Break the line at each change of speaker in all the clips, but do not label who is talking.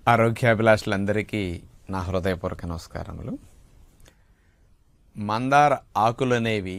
ఆరోగ్యాభిలాషులందరికీ నా హృదయపూర్వక నమస్కారములు మందార ఆకులు అనేవి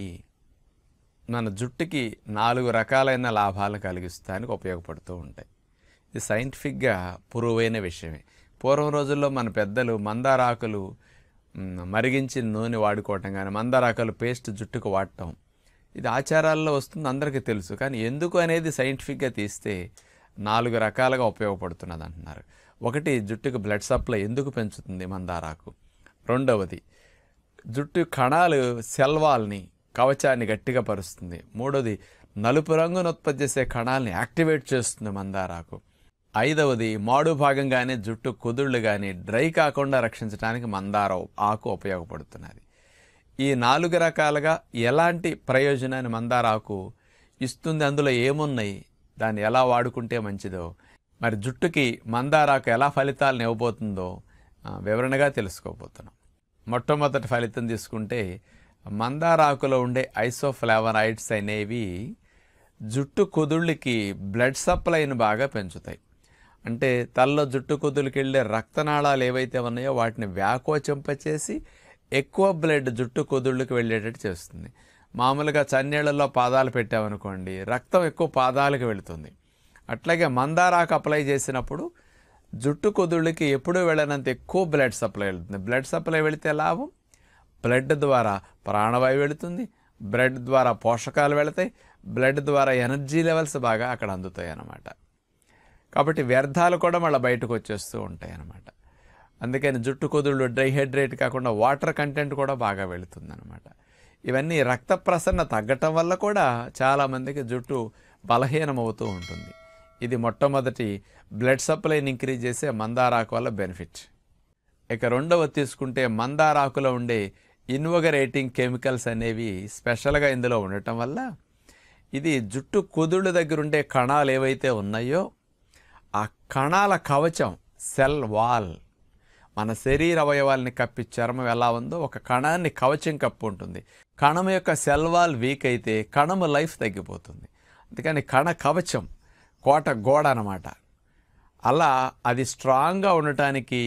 మన జుట్టుకి నాలుగు రకాలైన లాభాలు కలిగిస్తానికి ఉపయోగపడుతూ ఉంటాయి ఇది సైంటిఫిక్గా పురువైన విషయమే పూర్వం రోజుల్లో మన పెద్దలు మందార ఆకులు మ్, మరిగించిన నూనె వాడుకోవటం కానీ మందార ఆకులు పేస్ట్ జుట్టుకు వాడటం ఇది ఆచారాల్లో వస్తుంది అందరికీ తెలుసు కానీ ఎందుకు అనేది సైంటిఫిక్గా తీస్తే నాలుగు రకాలుగా ఉపయోగపడుతున్నది అంటున్నారు ఒకటి జుట్టుకు బ్లడ్ సప్లై ఎందుకు పెంచుతుంది మందారాకు రెండవది జుట్టు కణాలు సెల్వాల్ని కవచాన్ని గట్టిగా పరుస్తుంది మూడవది నలుపు రంగును ఉత్పత్తి చేసే కణాలని యాక్టివేట్ చేస్తుంది మందారాకు ఐదవది మాడు భాగంగానే జుట్టు కుదుళ్ళు కానీ డ్రై కాకుండా రక్షించడానికి మందార ఆకు ఉపయోగపడుతున్నది ఈ నాలుగు రకాలుగా ఎలాంటి ప్రయోజనాన్ని మందారాకు ఇస్తుంది అందులో ఏమున్నాయి దాన్ని ఎలా వాడుకుంటే మంచిదో మరి జుట్టుకి మందారాకు ఎలా ఫలితాలను ఇవ్వబోతుందో ఆ, వివరణగా తెలుసుకోబోతున్నాం మొట్టమొదటి ఫలితం తీసుకుంటే మందారాకులో ఉండే ఐసోఫ్లావనాయిడ్స్ అనేవి జుట్టు కుదుళ్ళకి బ్లడ్ సప్లైని బాగా పెంచుతాయి అంటే తలలో జుట్టు కుదులకి వెళ్ళే రక్తనాళాలు ఏవైతే ఉన్నాయో వాటిని వ్యాకోచింపచేసి ఎక్కువ బ్లడ్ జుట్టు కుదుళ్ళకి వెళ్ళేటట్టు చేస్తుంది మామూలుగా చన్నీళ్ళలో పాదాలు పెట్టామనుకోండి రక్తం ఎక్కువ పాదాలకు వెళుతుంది అట్లాగే మందారాకు అప్లై చేసినప్పుడు జుట్టు కుదుళ్ళకి ఎప్పుడూ వెళ్ళనంత ఎక్కువ బ్లడ్ సప్లై వెళుతుంది బ్లడ్ సప్లై వెళితే లాభం బ్లడ్ ద్వారా ప్రాణవాయువు వెళుతుంది బ్లడ్ ద్వారా పోషకాలు వెళతాయి బ్లడ్ ద్వారా ఎనర్జీ లెవెల్స్ బాగా అక్కడ అందుతాయి అన్నమాట కాబట్టి వ్యర్థాలు కూడా మళ్ళీ బయటకు వచ్చేస్తూ ఉంటాయి అన్నమాట అందుకని జుట్టు కుదుళ్ళు డైహైడ్రేట్ కాకుండా వాటర్ కంటెంట్ కూడా బాగా వెళుతుంది అనమాట ఇవన్నీ రక్త ప్రసరణ తగ్గటం వల్ల కూడా చాలామందికి జుట్టు బలహీనమవుతూ ఉంటుంది ఇది మొట్టమొదటి బ్లడ్ సప్లైని ఇంక్రీజ్ చేసే మందారాకు వల్ల బెనిఫిట్ ఇక రెండవ తీసుకుంటే మందారాకులో ఉండే ఇన్వగరేటింగ్ కెమికల్స్ అనేవి స్పెషల్గా ఇందులో ఉండటం వల్ల ఇది జుట్టు కుదుళ్ళ దగ్గర ఉండే కణాలు ఏవైతే ఉన్నాయో ఆ కణాల కవచం సెల్ వాల్ మన శరీర అవయవాల్ని కప్పి చర్మం ఎలా ఉందో ఒక కణాన్ని కవచం కప్పు ఉంటుంది కణం యొక్క సెల్ వాల్ వీక్ అయితే కణము లైఫ్ తగ్గిపోతుంది అందుకని కణ కవచం కోట గోడ అన్నమాట అలా అది స్ట్రాంగ్గా ఉండటానికి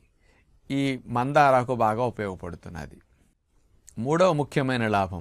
ఈ మందారాకు బాగా ఉపయోగపడుతున్నది మూడవ ముఖ్యమైన లాభం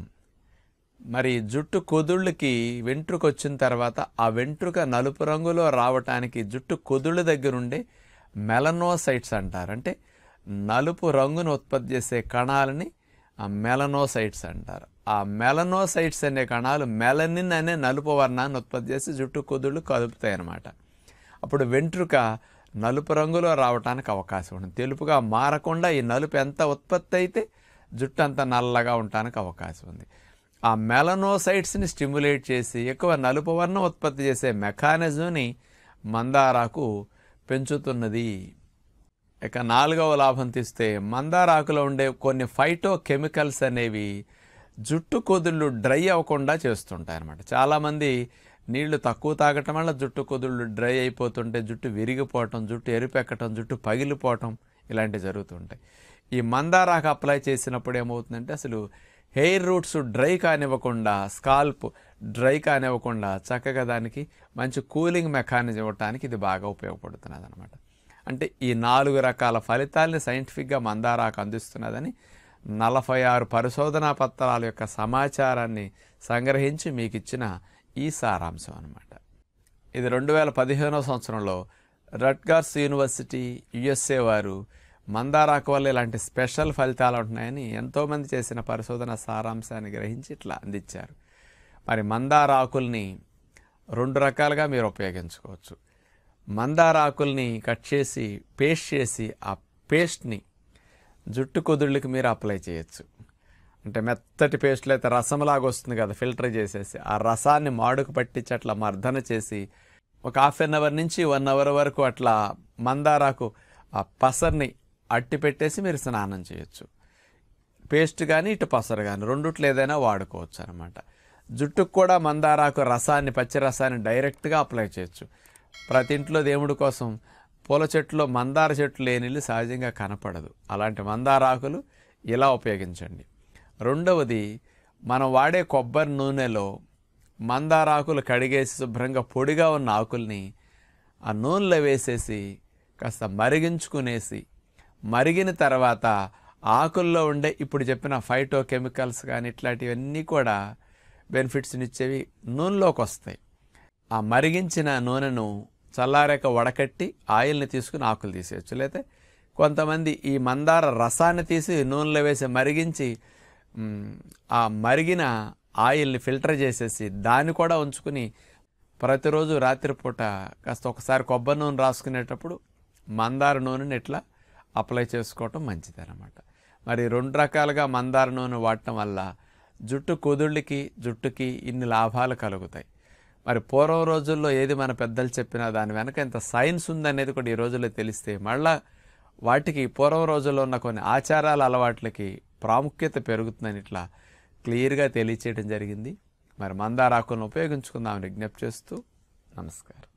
మరి జుట్టు కుదుళ్ళకి వెంట్రుక వచ్చిన తర్వాత ఆ వెంట్రుక నలుపు రంగులో రావటానికి జుట్టు కుదుళ్ళ దగ్గరుండే మెలనోసైట్స్ అంటారు అంటే నలుపు రంగును ఉత్పత్తి చేసే కణాలని ఆ మెలనోసైట్స్ అంటారు ఆ మెలనోసైట్స్ అనే కణాలు మెలనిన్ అనే నలుపు వర్ణాన్ని ఉత్పత్తి చేసి జుట్టు కుదుళ్ళు కదుపుతాయి అన్నమాట అప్పుడు వెంట్రుక నలుపు రంగులో రావడానికి అవకాశం ఉంటుంది తెలుపుగా మారకుండా ఈ నలుపు ఎంత ఉత్పత్తి అయితే జుట్టు అంత నల్లగా ఉండటానికి అవకాశం ఉంది ఆ మెలనోసైట్స్ని స్టిమ్యులేట్ చేసి ఎక్కువ నలుపు వర్ణం ఉత్పత్తి చేసే మెకానిజంని మందారాకు పెంచుతున్నది ఇక నాలుగవ లాభం తీస్తే మందారాకులో ఉండే కొన్ని ఫైటో కెమికల్స్ అనేవి జుట్టు కుదుళ్ళు డ్రై అవ్వకుండా చేస్తుంటాయి అన్నమాట చాలామంది నీళ్లు తక్కువ తాగటం వల్ల జుట్టు కుదుళ్ళు డ్రై అయిపోతుంటే జుట్టు విరిగిపోవటం జుట్టు ఎరిపెక్కటం జుట్టు పగిలిపోవటం ఇలాంటివి జరుగుతుంటాయి ఈ మందారాకు అప్లై చేసినప్పుడు ఏమవుతుందంటే అసలు హెయిర్ రూట్స్ డ్రై కానివ్వకుండా స్కాల్ప్ డ్రై కానివ్వకుండా చక్కగా దానికి మంచి కూలింగ్ మెకానిజం ఇవ్వడానికి ఇది బాగా ఉపయోగపడుతున్నది అనమాట అంటే ఈ నాలుగు రకాల ఫలితాల్ని సైంటిఫిక్గా మందారాకు అందిస్తున్నదని నలభై ఆరు పరిశోధనా పత్రాల యొక్క సమాచారాన్ని సంగ్రహించి మీకు ఇచ్చిన ఈ సారాంశం అనమాట ఇది రెండు వేల పదిహేనవ సంవత్సరంలో రట్గర్స్ యూనివర్సిటీ యుఎస్ఏ వారు మందారాకు వల్ల ఇలాంటి స్పెషల్ ఫలితాలు ఉంటున్నాయని ఎంతోమంది చేసిన పరిశోధన సారాంశాన్ని గ్రహించి ఇట్లా అందించారు మరి మందారాకుల్ని రెండు రకాలుగా మీరు ఉపయోగించుకోవచ్చు మందారాకుల్ని కట్ చేసి పేస్ట్ చేసి ఆ పేస్ట్ని జుట్టు కుదుళ్ళకి మీరు అప్లై చేయొచ్చు అంటే మెత్తటి పేస్ట్లో అయితే రసంలాగా వస్తుంది కదా ఫిల్టర్ చేసేసి ఆ రసాన్ని మాడుకు పట్టించి అట్లా మర్దన చేసి ఒక హాఫ్ అన్ అవర్ నుంచి వన్ అవర్ వరకు అట్లా మందారాకు ఆ పసర్ని అట్టి పెట్టేసి మీరు స్నానం చేయొచ్చు పేస్ట్ కానీ ఇటు పసరు కానీ రెండుట్లో ఏదైనా వాడుకోవచ్చు అనమాట జుట్టుకు కూడా మందారాకు రసాన్ని పచ్చి రసాన్ని డైరెక్ట్గా అప్లై చేయొచ్చు ప్రతి ఇంట్లో దేవుడి కోసం పూల చెట్టులో మందార చెట్లు లేని ఇల్లు సహజంగా కనపడదు అలాంటి మందారాకులు ఇలా ఉపయోగించండి రెండవది మనం వాడే కొబ్బరి నూనెలో మందారాకులు కడిగేసి శుభ్రంగా పొడిగా ఉన్న ఆకుల్ని ఆ నూనెలో వేసేసి కాస్త మరిగించుకునేసి మరిగిన తర్వాత ఆకుల్లో ఉండే ఇప్పుడు చెప్పిన ఫైటో కెమికల్స్ కానీ ఇట్లాంటివన్నీ కూడా బెనిఫిట్స్ని ఇచ్చేవి నూనెలోకి వస్తాయి ఆ మరిగించిన నూనెను చల్లారాక వడకట్టి ఆయిల్ని తీసుకుని ఆకులు తీసేయచ్చు లేకపోతే కొంతమంది ఈ మందార రసాన్ని తీసి నూనెలో వేసి మరిగించి మ్, ఆ మరిగిన ఆయిల్ని ఫిల్టర్ చేసేసి దాన్ని కూడా ఉంచుకుని ప్రతిరోజు రాత్రిపూట కాస్త ఒకసారి కొబ్బరి నూనె రాసుకునేటప్పుడు మందార నూనెని ఇట్లా అప్లై చేసుకోవటం మంచిదన్నమాట మరి రెండు రకాలుగా మందార నూనె వాడటం వల్ల జుట్టు కుదుళ్ళకి జుట్టుకి ఇన్ని లాభాలు కలుగుతాయి మరి పూర్వం రోజుల్లో ఏది మన పెద్దలు చెప్పినా దాని వెనక ఎంత సైన్స్ ఉందనేది కూడా ఈ రోజుల్లో తెలిస్తే మళ్ళా వాటికి పూర్వం రోజుల్లో ఉన్న కొన్ని ఆచారాల అలవాట్లకి ప్రాముఖ్యత పెరుగుతుందని ఇట్లా క్లియర్గా తెలియచేయడం జరిగింది మరి మందారాకులను ఉపయోగించుకుందామని విజ్ఞప్తి చేస్తూ నమస్కారం